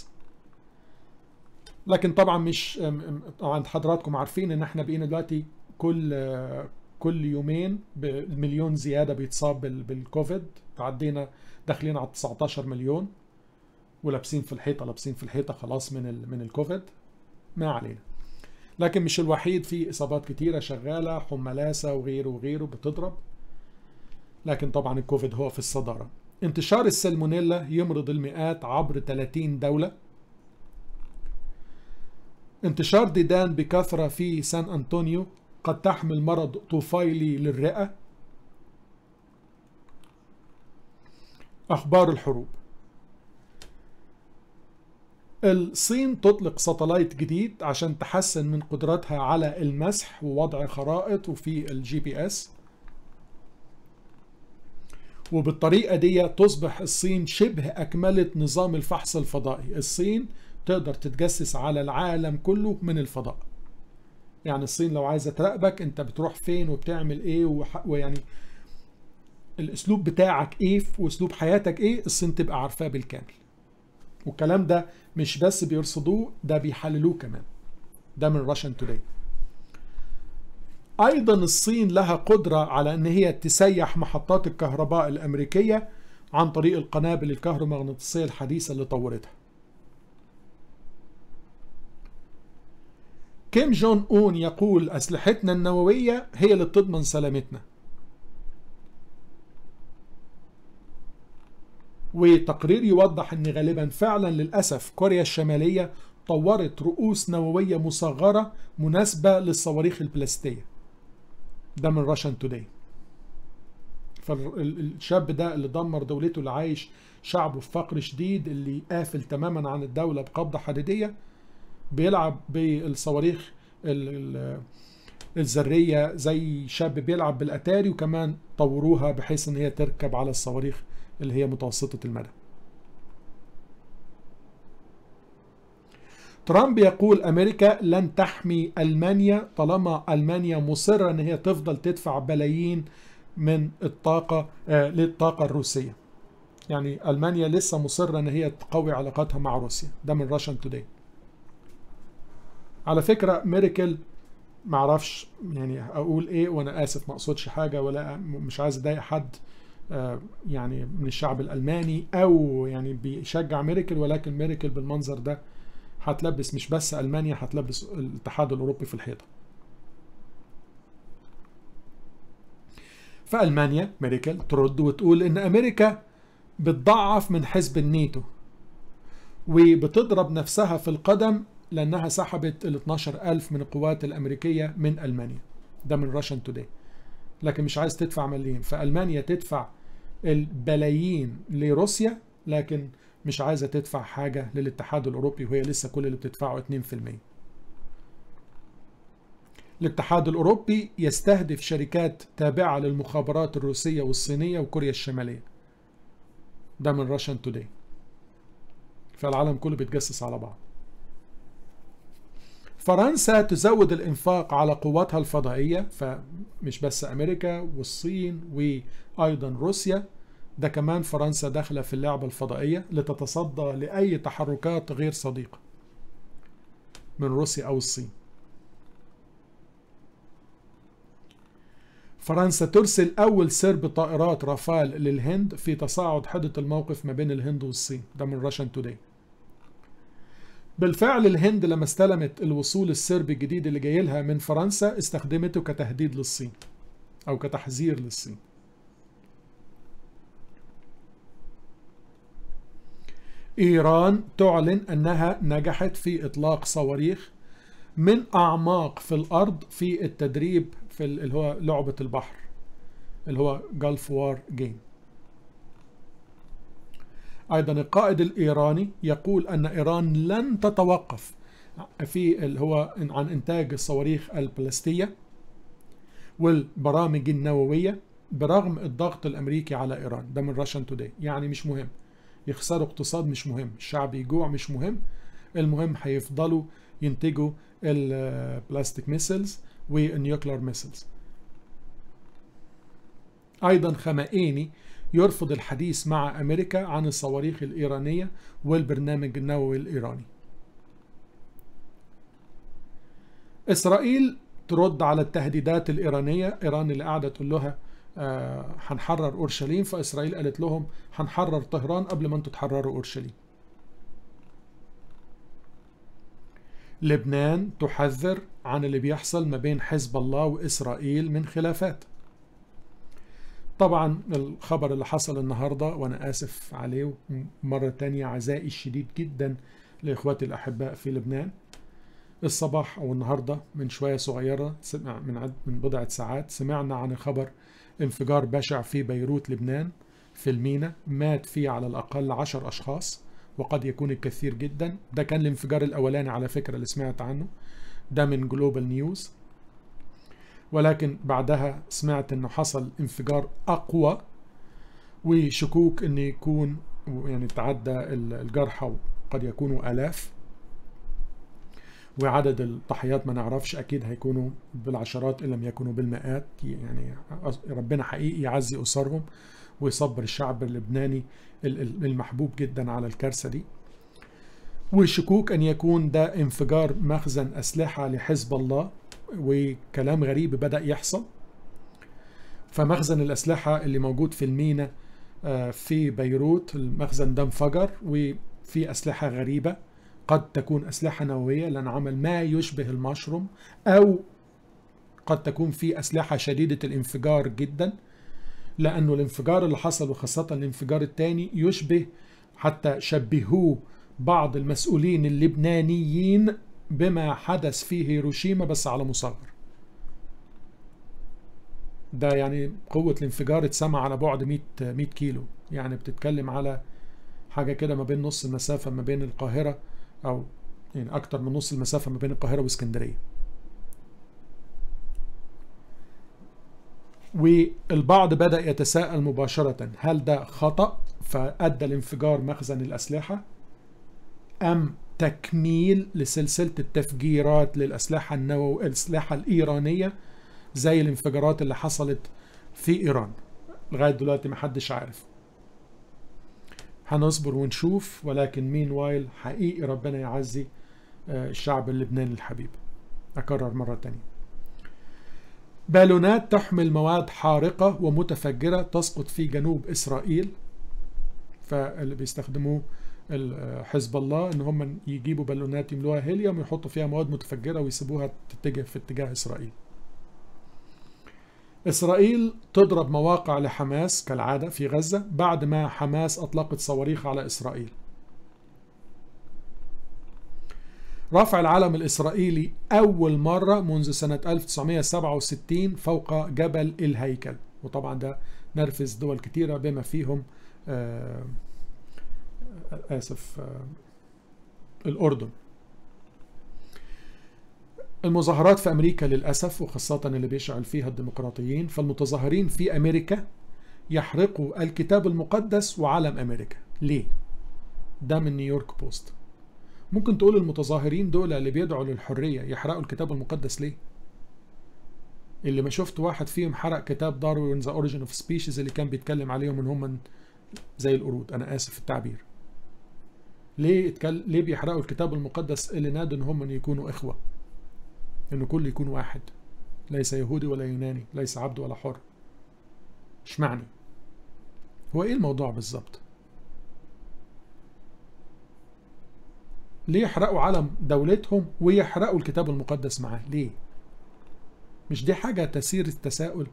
لكن طبعا مش طبعا حضراتكم عارفين ان احنا بقينا دلوقتي كل كل يومين بمليون زياده بيتصاب بالكوفيد تعدينا داخلين على 19 مليون ولابسين في الحيطه لابسين في الحيطه خلاص من ال من الكوفيد ما علينا لكن مش الوحيد في اصابات كتيره شغاله حملاسه وغيره وغيره بتضرب لكن طبعا الكوفيد هو في الصداره انتشار السلمونيلا يمرض المئات عبر 30 دوله انتشار ديدان بكثره في سان انطونيو قد تحمل مرض طفيلي للرئه اخبار الحروب الصين تطلق ساتلايت جديد عشان تحسن من قدرتها على المسح ووضع خرائط وفي الجي بي اس وبالطريقة دي تصبح الصين شبه أكملت نظام الفحص الفضائي الصين تقدر تتجسس على العالم كله من الفضاء يعني الصين لو عايزة تراقبك انت بتروح فين وبتعمل ايه وح... ويعني الاسلوب بتاعك ايه واسلوب حياتك ايه الصين تبقى عارفاه بالكامل والكلام ده مش بس بيرصدوه ده بيحللوه كمان ده من راشن توداي ايضا الصين لها قدرة على ان هي تسيح محطات الكهرباء الامريكية عن طريق القنابل الكهرومغناطيسية الحديثة اللي طورتها كيم جون اون يقول اسلحتنا النووية هي اللي بتضمن سلامتنا وتقرير يوضح ان غالبا فعلا للاسف كوريا الشماليه طورت رؤوس نوويه مصغره مناسبه للصواريخ البلاستيه ده من راشن توداي فالشاب ده اللي دمر دولته اللي عايش شعبه في فقر شديد اللي قافل تماما عن الدوله بقبضه حديديه بيلعب بالصواريخ الذريه زي شاب بيلعب بالاتاري وكمان طوروها بحيث ان هي تركب على الصواريخ اللي هي متوسطة المدى ترامب يقول أمريكا لن تحمي ألمانيا طالما ألمانيا مصرة أن هي تفضل تدفع بلايين من الطاقة آه للطاقة الروسية يعني ألمانيا لسه مصرة أن هي تقوي علاقاتها مع روسيا ده من راشن توداي على فكرة ميركل معرفش يعني أقول إيه وأنا آسف ما أقصدش حاجة ولا مش عايز أضايق حد يعني من الشعب الالماني او يعني بيشجع ميركل ولكن ميركل بالمنظر ده هتلبس مش بس المانيا هتلبس الاتحاد الاوروبي في الحيطه فالمانيا ميركل ترد وتقول ان امريكا بتضعف من حزب الناتو وبتضرب نفسها في القدم لانها سحبت ال 12000 من القوات الامريكيه من المانيا ده من راشن توداي لكن مش عايز تدفع ملايين فألمانيا تدفع البلايين لروسيا لكن مش عايزة تدفع حاجة للاتحاد الأوروبي وهي لسه كل اللي بتدفعه 2% الاتحاد الأوروبي يستهدف شركات تابعة للمخابرات الروسية والصينية وكوريا الشمالية ده من راشن توداي فالعالم كله بيتجسس على بعض فرنسا تزود الانفاق على قواتها الفضائية فمش بس امريكا والصين وايضا روسيا ده كمان فرنسا داخلة في اللعبة الفضائية لتتصدى لأي تحركات غير صديقة من روسيا أو الصين فرنسا ترسل أول سرب طائرات رافال للهند في تصاعد حدة الموقف ما بين الهند والصين ده من راشن توداي بالفعل الهند لما استلمت الوصول السربي الجديد اللي جاي لها من فرنسا استخدمته كتهديد للصين او كتحذير للصين ايران تعلن انها نجحت في اطلاق صواريخ من اعماق في الارض في التدريب في اللي هو لعبة البحر اللي هو جلف وار جيم ايضا القائد الايراني يقول ان ايران لن تتوقف في اللي هو عن انتاج الصواريخ البلاستيه والبرامج النوويه برغم الضغط الامريكي على ايران ده من راشن توداي يعني مش مهم يخسروا اقتصاد مش مهم الشعب يجوع مش مهم المهم هيفضلوا ينتجوا البلاستيك ميسلز والنيوكلير ميسلز ايضا خمائيني يرفض الحديث مع امريكا عن الصواريخ الايرانيه والبرنامج النووي الايراني اسرائيل ترد على التهديدات الايرانيه ايران اللي قاعده تقول لها هنحرر آه اورشليم فاسرائيل قالت لهم هنحرر طهران قبل ما انتوا تحرروا اورشليم لبنان تحذر عن اللي بيحصل ما بين حزب الله وإسرائيل من خلافات طبعا الخبر اللي حصل النهاردة وأنا آسف عليه مرة تانية عزائي الشديد جدا لإخواتي الأحباء في لبنان الصباح أو النهاردة من شوية صغيرة سمع من عد من بضعة ساعات سمعنا عن خبر انفجار بشع في بيروت لبنان في المينا مات فيه على الأقل عشر أشخاص وقد يكون الكثير جدا ده كان الانفجار الأولاني على فكرة اللي سمعت عنه ده من جلوبال نيوز ولكن بعدها سمعت انه حصل انفجار اقوى وشكوك انه يكون يعني تعدى الجرحى قد يكونوا الاف وعدد الضحيات ما نعرفش اكيد هيكونوا بالعشرات ان لم يكونوا بالمئات يعني ربنا حقيقي يعزي اسرهم ويصبر الشعب اللبناني المحبوب جدا على الكارثه دي وشكوك ان يكون ده انفجار مخزن اسلحه لحزب الله وكلام غريب بدأ يحصل فمخزن الأسلحة اللي موجود في المينا في بيروت المخزن ده انفجر وفي أسلحة غريبة قد تكون أسلحة نووية لأن عمل ما يشبه المشروم أو قد تكون في أسلحة شديدة الانفجار جدا لأنه الانفجار اللي حصل وخاصة الانفجار الثاني يشبه حتى شبهوه بعض المسؤولين اللبنانيين بما حدث في هيروشيما بس على مصغر ده يعني قوة الانفجار اتسمع على بعد 100 100 كيلو يعني بتتكلم على حاجة كده ما بين نص المسافة ما بين القاهرة أو يعني أكتر من نص المسافة ما بين القاهرة واسكندرية والبعض بدأ يتساءل مباشرة هل ده خطأ فأدى لانفجار مخزن الأسلحة أم تكميل لسلسلة التفجيرات للأسلحة النووية الأسلحة الإيرانية زي الانفجارات اللي حصلت في إيران لغاية دلوقتي محدش عارف هنصبر ونشوف ولكن مين وايل حقيقي ربنا يعزي الشعب اللبناني الحبيب أكرر مرة تانية بالونات تحمل مواد حارقة ومتفجرة تسقط في جنوب إسرائيل فاللي بيستخدموه حزب الله ان هم يجيبوا بالونات يملوها هيليوم ويحطوا فيها مواد متفجره ويسيبوها تتجه في اتجاه اسرائيل. اسرائيل تضرب مواقع لحماس كالعاده في غزه بعد ما حماس اطلقت صواريخ على اسرائيل. رفع العلم الاسرائيلي اول مره منذ سنه 1967 فوق جبل الهيكل وطبعا ده نرفز دول كثيره بما فيهم آه آسف الأردن المظاهرات في أمريكا للأسف وخاصة اللي بيشعل فيها الديمقراطيين فالمتظاهرين في أمريكا يحرقوا الكتاب المقدس وعلم أمريكا ليه؟ ده من نيويورك بوست ممكن تقول المتظاهرين دول اللي بيدعوا للحرية يحرقوا الكتاب المقدس ليه؟ اللي ما شفت واحد فيهم حرق كتاب داروين ذا اوريجين اوف سبيشيز اللي كان بيتكلم عليهم ان هم زي القرود انا اسف في التعبير ليه اتكل... ليه بيحرقوا الكتاب المقدس اللي نادوا ان هم ان يكونوا اخوه ان كل يكون واحد ليس يهودي ولا يوناني ليس عبد ولا حر اشمعنى هو ايه الموضوع بالظبط ليه يحرقوا علم دولتهم ويحرقوا الكتاب المقدس معاه ليه مش دي حاجه تثير التساؤل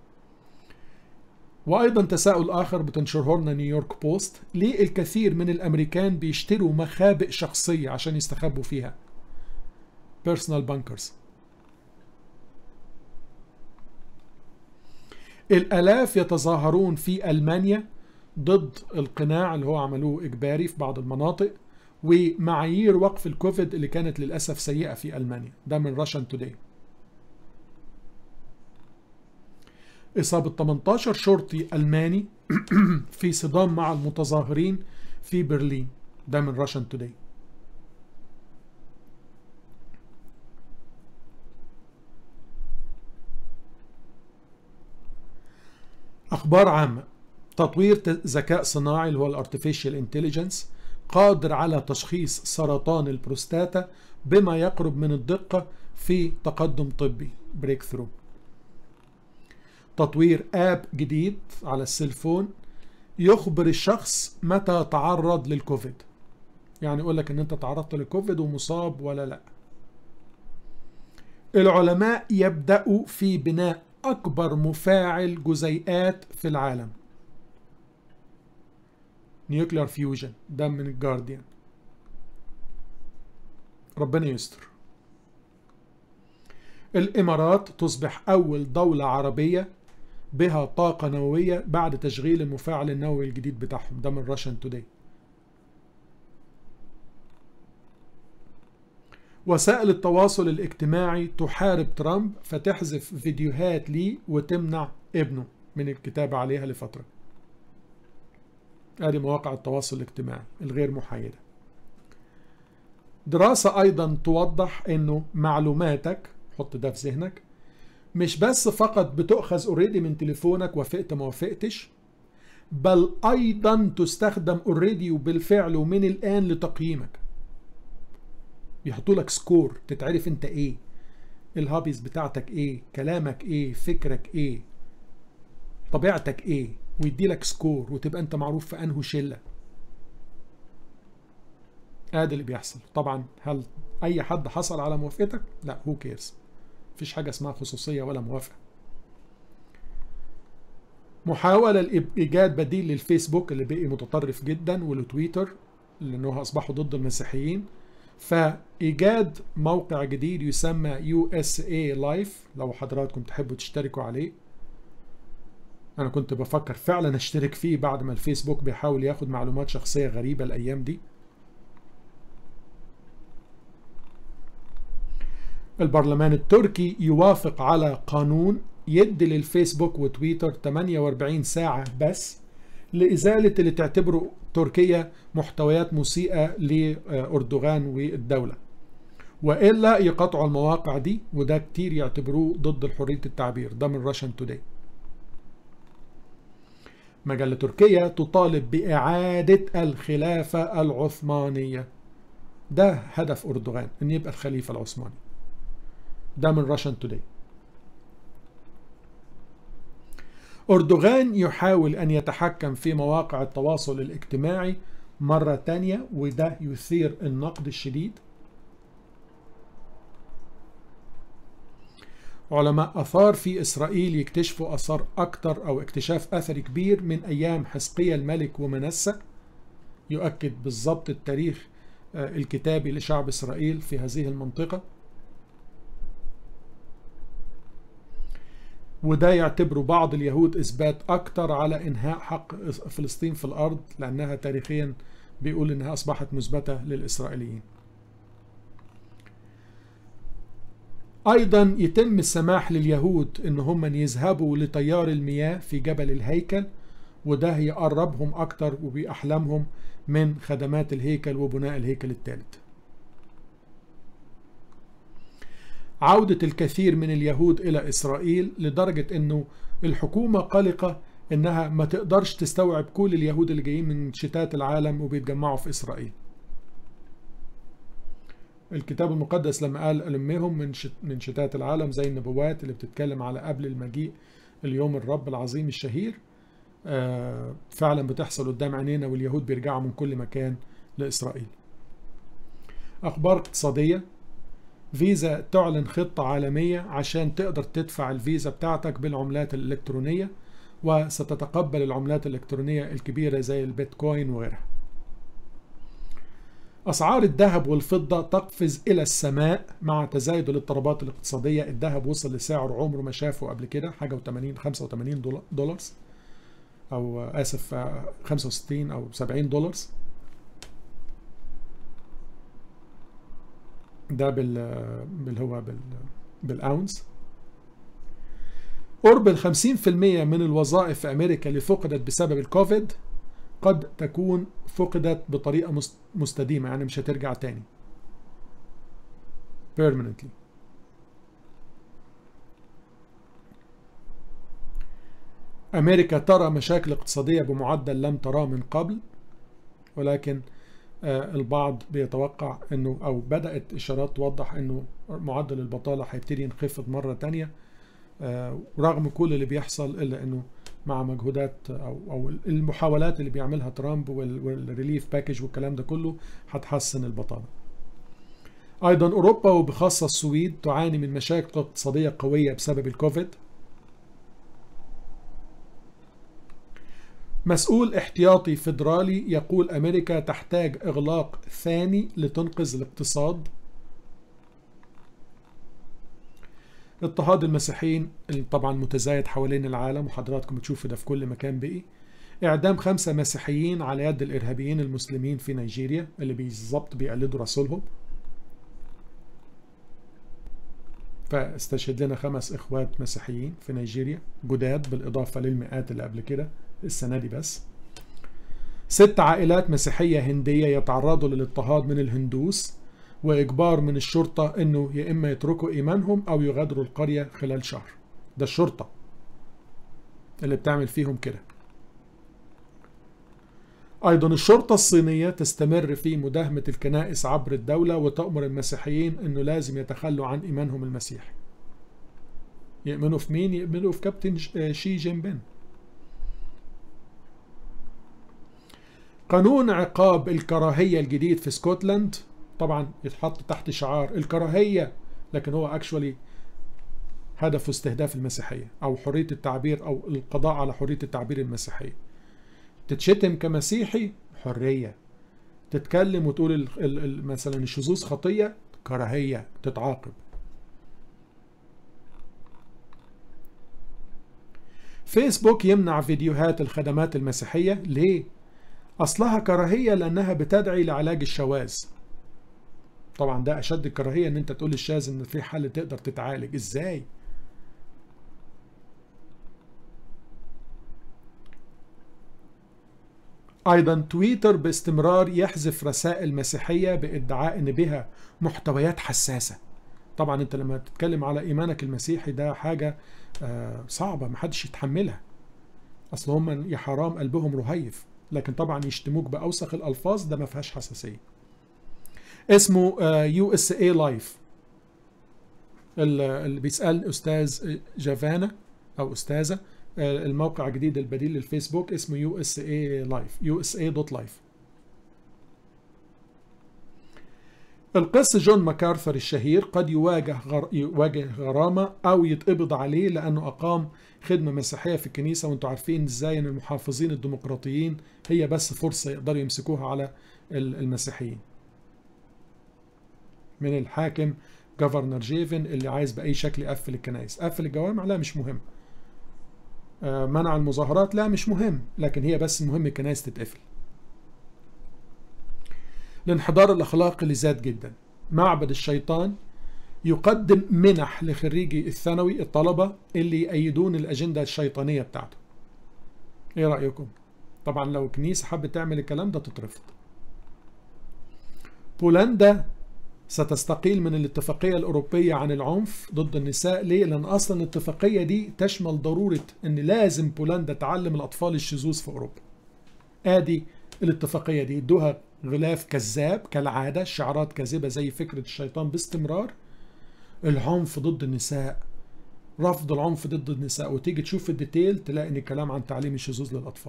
وايضا تساؤل اخر بتنشره لنا نيويورك بوست ليه الكثير من الامريكان بيشتروا مخابئ شخصيه عشان يستخبوا فيها بيرسونال بانكرز الالاف يتظاهرون في المانيا ضد القناع اللي هو عملوه اجباري في بعض المناطق ومعايير وقف الكوفيد اللي كانت للاسف سيئه في المانيا ده من راشن توداي إصابة 18 شرطي ألماني في صدام مع المتظاهرين في برلين ده من راشن توداي أخبار عامة تطوير ذكاء صناعي اللي هو الارتفيشال انتليجنس قادر على تشخيص سرطان البروستاتا بما يقرب من الدقة في تقدم طبي بريك ثرو تطوير اب جديد على السيلفون يخبر الشخص متى تعرض للكوفيد يعني يقول لك ان انت تعرضت للكوفيد ومصاب ولا لا العلماء يبدأوا في بناء أكبر مفاعل جزيئات في العالم نيوكلير فيوجن ده من الجارديان ربنا يستر الإمارات تصبح أول دولة عربية بها طاقة نووية بعد تشغيل المفاعل النووي الجديد بتاعهم ده من راشن توداي وسائل التواصل الاجتماعي تحارب ترامب فتحذف فيديوهات ليه وتمنع ابنه من الكتابة عليها لفترة ادي مواقع التواصل الاجتماعي الغير محايدة دراسة ايضا توضح انه معلوماتك حط ده في ذهنك مش بس فقط بتؤخذ اوريدي من تليفونك وافقت ما وافقتش بل ايضا تستخدم اوريدي وبالفعل ومن الان لتقييمك بيحطوا لك سكور تتعرف انت ايه الهابيز بتاعتك ايه كلامك ايه فكرك ايه طبيعتك ايه ويدي لك سكور وتبقى انت معروف في انه شله ادي اللي بيحصل طبعا هل اي حد حصل على موافقتك لا هو كيرز مفيش حاجه اسمها خصوصيه ولا موافقه محاولة لإيجاد بديل للفيسبوك اللي بقي متطرف جدا ولتويتر لأنه أصبحوا ضد المسيحيين فإيجاد موقع جديد يسمى USA Life لو حضراتكم تحبوا تشتركوا عليه أنا كنت بفكر فعلا أشترك فيه بعد ما الفيسبوك بيحاول ياخد معلومات شخصية غريبة الأيام دي البرلمان التركي يوافق على قانون يدي للفيسبوك وتويتر 48 ساعة بس لإزالة اللي تعتبره تركيا محتويات مسيئة لأردوغان والدولة وإلا يقطعوا المواقع دي وده كتير يعتبروه ضد حرية التعبير ده من راشن توداي مجلة تركيا تطالب بإعادة الخلافة العثمانية ده هدف أردوغان أن يبقى الخليفة العثماني ده من راشن توداي أردوغان يحاول أن يتحكم في مواقع التواصل الاجتماعي مرة تانية وده يثير النقد الشديد علماء أثار في إسرائيل يكتشفوا أثار أكتر أو اكتشاف أثري كبير من أيام حزقية الملك ومنسى يؤكد بالضبط التاريخ الكتابي لشعب إسرائيل في هذه المنطقة وده يعتبره بعض اليهود إثبات أكتر على إنهاء حق فلسطين في الأرض لأنها تاريخيا بيقول إنها أصبحت مثبتة للإسرائيليين أيضا يتم السماح لليهود إن هم يذهبوا لتيار المياه في جبل الهيكل وده يقربهم أكتر وبأحلامهم من خدمات الهيكل وبناء الهيكل الثالث عودة الكثير من اليهود إلى إسرائيل لدرجة أنه الحكومة قلقة أنها ما تقدرش تستوعب كل اليهود اللي جايين من شتات العالم وبيتجمعوا في إسرائيل الكتاب المقدس لما قال ألمهم من من شتات العالم زي النبوات اللي بتتكلم على قبل المجيء اليوم الرب العظيم الشهير فعلا بتحصل قدام عينينا واليهود بيرجعوا من كل مكان لإسرائيل أخبار اقتصادية فيزا تعلن خطة عالمية عشان تقدر تدفع الفيزا بتاعتك بالعملات الإلكترونية وستتقبل العملات الإلكترونية الكبيرة زي البيتكوين وغيرها أسعار الذهب والفضة تقفز إلى السماء مع تزايد الاضطرابات الاقتصادية الذهب وصل لسعر عمره ما شافه قبل كده حاجة و80 85 دولار أو آسف 65 أو 70 دولار ده بال بال هو بال بالاونس قرب ال 50% من الوظائف في امريكا اللي فقدت بسبب الكوفيد قد تكون فقدت بطريقه مستديمه يعني مش هترجع تاني permanently امريكا ترى مشاكل اقتصاديه بمعدل لم تراه من قبل ولكن البعض بيتوقع انه او بدأت اشارات توضح انه معدل البطالة هيبتدي ينخفض مرة تانية رغم كل اللي بيحصل الا انه مع مجهودات او او المحاولات اللي بيعملها ترامب والريليف باكج والكلام ده كله هتحسن البطالة أيضا أوروبا وبخاصة السويد تعاني من مشاكل اقتصادية قوية بسبب الكوفيد مسؤول احتياطي فيدرالي يقول أمريكا تحتاج إغلاق ثاني لتنقذ الاقتصاد اضطهاد المسيحيين اللي طبعا متزايد حوالين العالم وحضراتكم بتشوفوا ده في كل مكان بقي إعدام خمسة مسيحيين على يد الإرهابيين المسلمين في نيجيريا اللي بالظبط بيقلدوا رسولهم فاستشهد لنا خمس إخوات مسيحيين في نيجيريا جداد بالإضافة للمئات اللي قبل كده السنة دي بس ست عائلات مسيحية هندية يتعرضوا للاضطهاد من الهندوس وإجبار من الشرطة أنه يا إما يتركوا إيمانهم أو يغادروا القرية خلال شهر ده الشرطة اللي بتعمل فيهم كده أيضا الشرطة الصينية تستمر في مداهمة الكنائس عبر الدولة وتأمر المسيحيين أنه لازم يتخلوا عن إيمانهم المسيحي يؤمنوا في مين؟ يؤمنوا في كابتن شي جين بين قانون عقاب الكراهية الجديد في اسكتلند طبعا يتحط تحت شعار الكراهية لكن هو اكشولي هدفه استهداف المسيحية او حرية التعبير او القضاء على حرية التعبير المسيحية تتشتم كمسيحي حرية تتكلم وتقول ال ال مثلا الشذوذ خطية كراهية تتعاقب فيسبوك يمنع فيديوهات الخدمات المسيحية ليه؟ أصلها كراهية لأنها بتدعي لعلاج الشواذ طبعا ده أشد الكراهية إن أنت تقول للشاذ إن في حل تقدر تتعالج إزاي؟ أيضا تويتر باستمرار يحذف رسائل مسيحية بادعاء إن بها محتويات حساسة طبعا أنت لما تتكلم على إيمانك المسيحي ده حاجة صعبة محدش يتحملها أصل هم يا حرام قلبهم رهيف لكن طبعا يشتموك باوسخ الالفاظ ده ما فيهاش حساسيه اسمه يو اس اي لايف اللي بيسال استاذ جافانا او استاذه الموقع الجديد البديل للفيسبوك اسمه يو اس اي لايف يو اس اي دوت لايف القس جون ماكارثر الشهير قد يواجه غر... يواجه غرامه او يتقبض عليه لانه اقام خدمه مسيحيه في الكنيسه وانتم عارفين ازاي ان المحافظين الديمقراطيين هي بس فرصه يقدروا يمسكوها على المسيحيين. من الحاكم جفرنر جيفن اللي عايز باي شكل يقفل الكنائس، قفل الجوامع لا مش مهم. منع المظاهرات لا مش مهم، لكن هي بس المهم الكنائس تتقفل. الانحدار الاخلاقي اللي زاد جدا. معبد الشيطان يقدم منح لخريجي الثانوي الطلبة اللي يأيدون الأجندة الشيطانية بتاعته ايه رأيكم طبعا لو كنيسة حابة تعمل الكلام ده تترفض بولندا ستستقيل من الاتفاقية الأوروبية عن العنف ضد النساء ليه؟ لأن أصلا الاتفاقية دي تشمل ضرورة أن لازم بولندا تعلم الأطفال الشذوذ في أوروبا آدي الاتفاقية دي ادوها غلاف كذاب كالعادة شعارات كاذبة زي فكرة الشيطان باستمرار العنف ضد النساء رفض العنف ضد النساء وتيجي تشوف الديتيل تلاقي ان الكلام عن تعليم الشذوذ للاطفال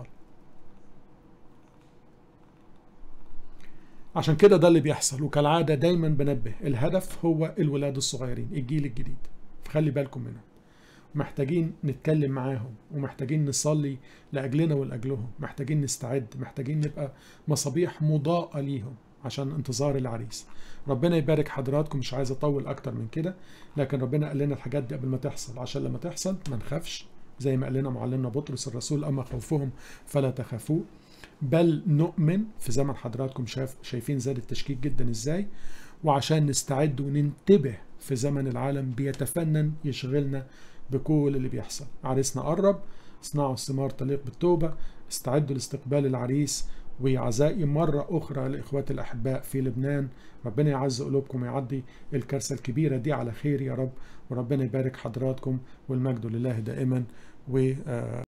عشان كده ده اللي بيحصل وكالعاده دايما بنبه الهدف هو الولاد الصغيرين الجيل الجديد فخلي بالكم منهم محتاجين نتكلم معاهم ومحتاجين نصلي لاجلنا ولاجلهم محتاجين نستعد محتاجين نبقى مصابيح مضاءه ليهم عشان انتظار العريس ربنا يبارك حضراتكم مش عايز اطول اكتر من كده لكن ربنا قال لنا الحاجات دي قبل ما تحصل عشان لما تحصل ما نخافش زي ما قال لنا معلمنا بطرس الرسول اما خوفهم فلا تخافوه بل نؤمن في زمن حضراتكم شايف شايفين زاد التشكيك جدا ازاي وعشان نستعد وننتبه في زمن العالم بيتفنن يشغلنا بكل اللي بيحصل عريسنا قرب اصنعوا الثمار تليق بالتوبة استعدوا لاستقبال العريس وعزائي مرة أخرى لإخواتي الأحباء في لبنان ربنا يعز قلوبكم ويعدي الكارثة الكبيرة دي على خير يا رب وربنا يبارك حضراتكم والمجد لله دائما و